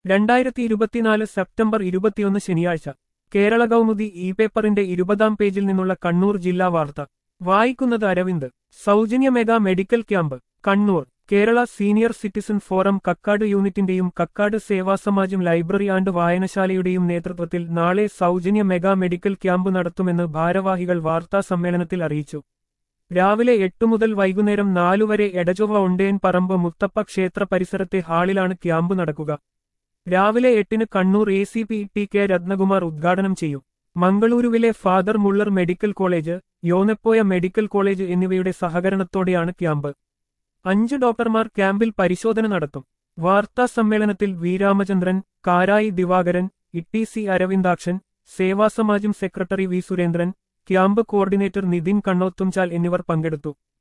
രണ്ടായിരത്തി ഇരുപത്തിനാല് സെപ്റ്റംബർ ഇരുപത്തിയൊന്ന് ശനിയാഴ്ച കേരള കൗമുദി ഇ പേപ്പറിന്റെ ഇരുപതാം പേജിൽ നിന്നുള്ള കണ്ണൂർ ജില്ലാ വാർത്ത വായിക്കുന്നത് അരവിന്ദ് സൗജന്യ mega medical camp Kannur Kerala senior citizen forum Kakkad യൂണിറ്റിന്റെയും കക്കാട് സേവാസമാജം ലൈബ്രറി ആൻഡ് വായനശാലയുടെയും നേതൃത്വത്തിൽ നാളെ സൗജന്യ മെഗാ മെഡിക്കൽ ക്യാമ്പ് നടത്തുമെന്ന് ഭാരവാഹികൾ വാർത്താ സമ്മേളനത്തിൽ അറിയിച്ചു രാവിലെ എട്ടു മുതൽ വൈകുന്നേരം നാലു വരെ എടചൊവ്വ ഒണ്ടേൻ പറമ്പ് മുത്തപ്പ ക്ഷേത്ര പരിസരത്തെ ഹാളിലാണ് ക്യാമ്പ് നടക്കുക രാവിലെ എട്ടിന് Kannur A C P T K Ratnakumar ഉദ്ഘാടനം ചെയ്യും മംഗളൂരുവിലെ father Muller medical college Yenepoya medical college എന്നിവയുടെ സഹകരണത്തോടെയാണ് ക്യാമ്പ് അഞ്ച് ഡോക്ടർമാർ ക്യാമ്പിൽ പരിശോധന നടത്തും വാർത്താ സമ്മേളനത്തിൽ V Ramachandran Karayi Divakaran Itty C Aravindakshan Sevasamajam secretary V Surendran camp coordinator Nithin Kannothumchal എന്നിവർ പങ്കെടുത്തു